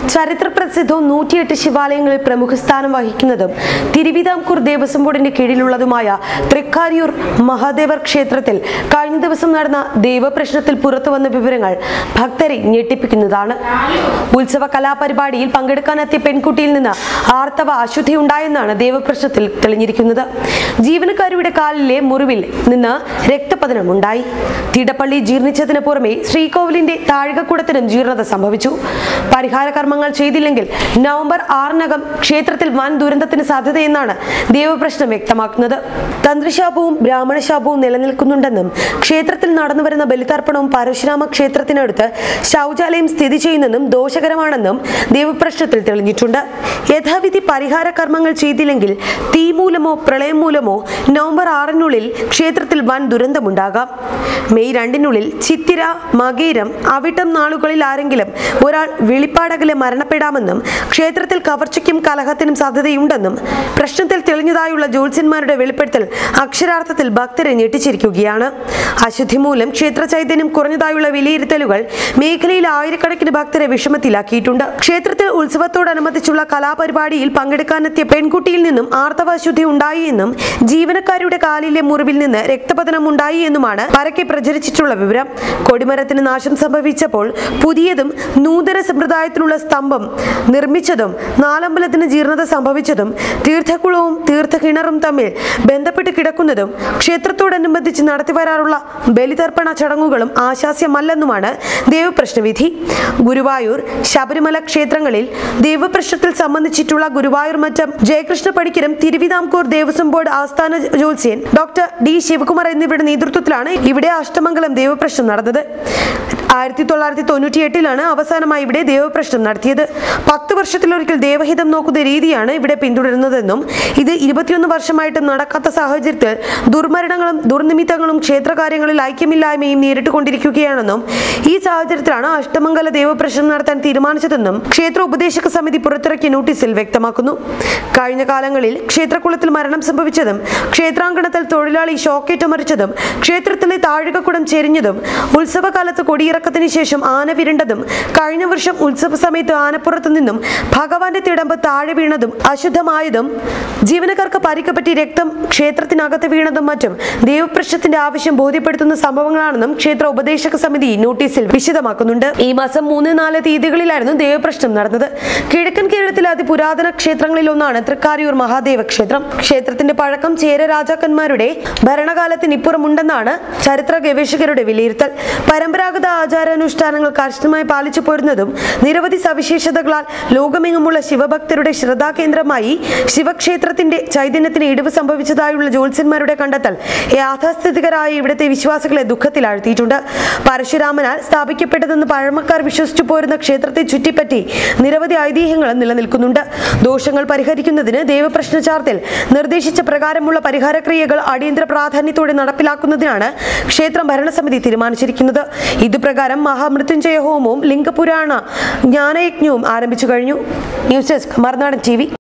ചരിത്ര പ്രസിദ്ധവും നൂറ്റിയെട്ട് ശിവാലയങ്ങളിൽ പ്രമുഖ സ്ഥാനം വഹിക്കുന്നതും തിരുവിതാംകൂർ ദേവസ്വം ബോർഡിന്റെ കീഴിലുള്ളതുമായ തൃക്കാരിയൂർ മഹാദേവർ ക്ഷേത്രത്തിൽ കഴിഞ്ഞ ദിവസം നടന്ന ദൈവപ്രശ്നത്തിൽ പുറത്തുവന്ന വിവരങ്ങൾ ഭക്തരെ ഞെട്ടിപ്പിക്കുന്നതാണ് ഉത്സവ കലാപരിപാടിയിൽ പങ്കെടുക്കാനെത്തിയ പെൺകുട്ടിയിൽ നിന്ന് ആർത്തവ അശുദ്ധി ഉണ്ടായെന്നാണ് ദേവപ്രശ്നത്തിൽ തെളിഞ്ഞിരിക്കുന്നത് ജീവനക്കാരുടെ കാലിലെ മുറിവിൽ നിന്ന് രക്തപതനം ഉണ്ടായി തിടപ്പള്ളി ജീർണിച്ചതിന് പുറമെ ശ്രീകോവിലിന്റെ താഴികക്കുടത്തിനും ജീർണത സംഭവിച്ചു പരിഹാര കർമ്മങ്ങൾ ചെയ്തില്ലെങ്കിൽ നവംബർ ആറിനകം ക്ഷേത്രത്തിൽ വൻ ദുരന്തത്തിന് സാധ്യതയെന്നാണ് ദേവപ്രശ്നം വ്യക്തമാക്കുന്നത് തന്ത്രശാപവും ബ്രാഹ്മണശാപവും നിലനിൽക്കുന്നുണ്ടെന്നും ക്ഷേത്രത്തിൽ നടന്നുവരുന്ന ബലിതർപ്പണവും പരശുരാമ ക്ഷേത്രത്തിനടുത്ത് ശൗചാലയം സ്ഥിതി ചെയ്യുന്നതും ദോഷകരമാണെന്നും ദേവപ്രശ്നത്തിൽ തെളിഞ്ഞിട്ടുണ്ട് യഥാവിധി പരിഹാര കർമ്മങ്ങൾ ചെയ്തില്ലെങ്കിൽ തീ മൂലമോ പ്രളയം മൂലമോ നവംബർ ആറിനുള്ളിൽ ക്ഷേത്രത്തിൽ വൻ ദുരന്തമുണ്ടാകാം മെയ് രണ്ടിനുള്ളിൽ ചിത്തിര മകീരം അവിട്ടം നാളുകളിൽ ആരെങ്കിലും ഒരാൾ വെളിപ്പാടകലെ മരണപ്പെടാമെന്നും ക്ഷേത്രത്തിൽ കവർച്ചയ്ക്കും കലഹത്തിനും സാധ്യതയുണ്ടെന്നും പ്രശ്നത്തിൽ തെളിഞ്ഞതായുള്ള ജ്യോത്സ്യന്മാരുടെ വെളിപ്പെടുത്തൽ അക്ഷരാർത്ഥത്തിൽ ഭക്തരെ ഞെട്ടിച്ചിരിക്കുകയാണ് അശുദ്ധി മൂലം ക്ഷേത്ര ചൈതന്യം കുറഞ്ഞതായുള്ള വിലയിരുത്തലുകൾ മേഖലയിൽ ആയിരക്കണക്കിന് ഭക്തരെ വിഷമത്തിലാക്കിയിട്ടുണ്ട് ക്ഷേത്രത്തിൽ ഉത്സവത്തോടനുബന്ധിച്ചുള്ള കലാപരിപാടിയിൽ പങ്കെടുക്കാനെത്തിയ പെൺകുട്ടിയിൽ നിന്നും ആർത്തവാശുദ്ധി ഉണ്ടായി എന്നും ജീവനക്കാരുടെ കാലിലെ മുറിവിൽ നിന്ന് രക്തപതനം ഉണ്ടായി എന്നുമാണ് പരക്കെ പ്രചരിച്ചിട്ടുള്ള വിവരം കൊടിമരത്തിന് നാശം സംഭവിച്ചപ്പോൾ പുതിയതും നൂതന സമ്പ്രദായത്തിലുള്ള സ്തംഭം നിർമ്മിച്ചതും നാലമ്പലത്തിന് ജീർണത സംഭവിച്ചതും തീർത്ഥക്കുളവും തീർത്ഥകിണറും തമ്മിൽ ബന്ധപ്പെട്ട് കിടക്കുന്നതും ക്ഷേത്രത്തോടനുബന്ധിച്ച് നടത്തിവരാറുള്ള ബലിതർപ്പണ ചടങ്ങുകളും ആശാസ്യമല്ലെന്നുമാണ് ദേവപ്രശ്നവിധി ഗുരുവായൂർ ശബരിമല ക്ഷേത്രങ്ങളിൽ ദേവപ്രശ്നത്തിൽ സംബന്ധിച്ചിട്ടുള്ള ഗുരുവായൂർ മറ്റം ജയകൃഷ്ണ പണിക്കരും തിരുവിതാംകൂർ ദേവസ്വം ബോർഡ് ആസ്ഥാന ജ്യോത്സ്യൻ ഡോക്ടർ ഡി ശിവകുമാർ എന്നിവരുടെ നേതൃത്വത്തിലാണ് ഇവിടെ അഷ്ടമംഗലം ദേവപ്രശ്നം നടന്നത് ആയിരത്തി തൊള്ളായിരത്തി തൊണ്ണൂറ്റി എട്ടിലാണ് അവസാനമായി ഇവിടെ ദേവപ്രശ്നം നടത്തിയത് പത്ത് വർഷത്തിലൊരിക്കൽ ദേവഹിതം നോക്കുന്ന രീതിയാണ് ഇവിടെ പിന്തുടരുന്നതെന്നും ഇത് ഇരുപത്തിയൊന്ന് വർഷമായിട്ടും നടക്കാത്ത സാഹചര്യത്തിൽ ദുർമരണങ്ങളും ദുർനിമിത്തങ്ങളും ക്ഷേത്രകാര്യങ്ങളിൽ ഐക്യമില്ലായ്മയും നേരിട്ടുകൊണ്ടിരിക്കുകയാണെന്നും ഈ സാഹചര്യത്തിലാണ് അഷ്ടമംഗല ദേവപ്രശ്നം നടത്താൻ തീരുമാനിച്ചതെന്നും ക്ഷേത്ര ഉപദേശക സമിതി പുറത്തിറക്കിയ നോട്ടീസിൽ വ്യക്തമാക്കുന്നു കഴിഞ്ഞ കാലങ്ങളിൽ ക്ഷേത്രക്കുളത്തിൽ മരണം സംഭവിച്ചതും ക്ഷേത്രാങ്കണത്തിൽ തൊഴിലാളി ഷോക്കേറ്റ് മരിച്ചതും ക്ഷേത്രത്തിലെ താഴികക്കുടം ചെരിഞ്ഞതും ഉത്സവകാലത്ത് കൊടിയിറക്കത്തിന് ശേഷം ആന വിരണ്ടതും കഴിഞ്ഞ വർഷം ഉത്സവ സമയത്ത് ആനപ്പുറത്തു നിന്നും ഭഗവാന്റെ തിടമ്പ് താഴെ വീണതും അശുദ്ധമായതും ജീവനക്കാർക്ക് പരിക്കപ്പറ്റി രക്തം ക്ഷേത്രത്തിനകത്ത് വീണതും മറ്റും ദേവപ്രശ്നത്തിന്റെ ആവശ്യം ബോധ്യപ്പെടുത്തുന്ന സംഭവങ്ങളാണെന്നും ക്ഷേത്ര ഉപദേശക സമിതി നോട്ടീസിൽ വിശദമാക്കുന്നുണ്ട് ഈ മാസം മൂന്ന് നാല് തീയതികളിലായിരുന്നു ദേവപ്രശ്നം നടന്നത് കിഴക്കൻ കേരളത്തിലെ അതിപുരാതന ക്ഷേത്രങ്ങളിൽ ഒന്നാണ് തൃക്കാരിയൂർ മഹാദേവ ക്ഷേത്രം ക്ഷേത്രത്തിന്റെ പഴക്കം ചേര രാജാക്കന്മാരുടെ ഭരണകാലത്തിനിപ്പുറമുണ്ടെന്നാണ് ചരിത്ര ഗവേഷകരുടെ വിലയിരുത്തൽ പരമ്പരാഗത ആചാരാനുഷ്ഠാനങ്ങൾ കർശനമായി പാലിച്ചു പോരുന്നതും നിരവധി സവിശേഷതകളാൽ ലോകമെങ്ങുമുള്ള ശിവഭക്തരുടെ ശ്രദ്ധാകേന്ദ്രമായി ശിവക്ഷേത്രത്തിന്റെ ചൈതന്യത്തിന് ഇടിവ് സംഭവിച്ചതായുള്ള ജ്യോത്സ്യന്മാരുടെ കണ്ടെത്തൽ യാഥാസ്ഥിതികരായ ഇവിടുത്തെ വിശ്വാസികളെ ദുഃഖത്തിലാഴ്ത്തിയിട്ടുണ്ട് പരശുരാമനാൽ സ്ഥാപിക്കപ്പെട്ടതെന്ന് പഴമക്കാർ വിശ്വസിച്ചു പോരുന്ന ക്ഷേത്രത്തെ ചുറ്റിപ്പറ്റി നിരവധി ഐതിഹ്യങ്ങളും നിലനിൽക്കുന്നുണ്ട് ദോഷങ്ങൾ പരിഹരിക്കുന്നതിന് ദേവപ്രശ്നചാർത്തിൽ നിർദ്ദേശിച്ച പ്രകാരമുള്ള പരിഹാരക്രിയകൾ അടിയന്തര പ്രാധാന്യത്തോടെ നടപ്പിലാക്കുന്നതിനാണ് ക്ഷേത്രം ഭരണസമിതി തീരുമാനിച്ചിരിക്കുന്നത് ഇതുപ്രകാരം മഹാമൃത്യുഞ്ജയ ഹോമവും ലിംഗപുരാണ ജ്ഞാനയജ്ഞവും ആരംഭിച്ചു കഴിഞ്ഞു ന്യൂസ് ഡെസ്ക് മറുനാടൻ ടി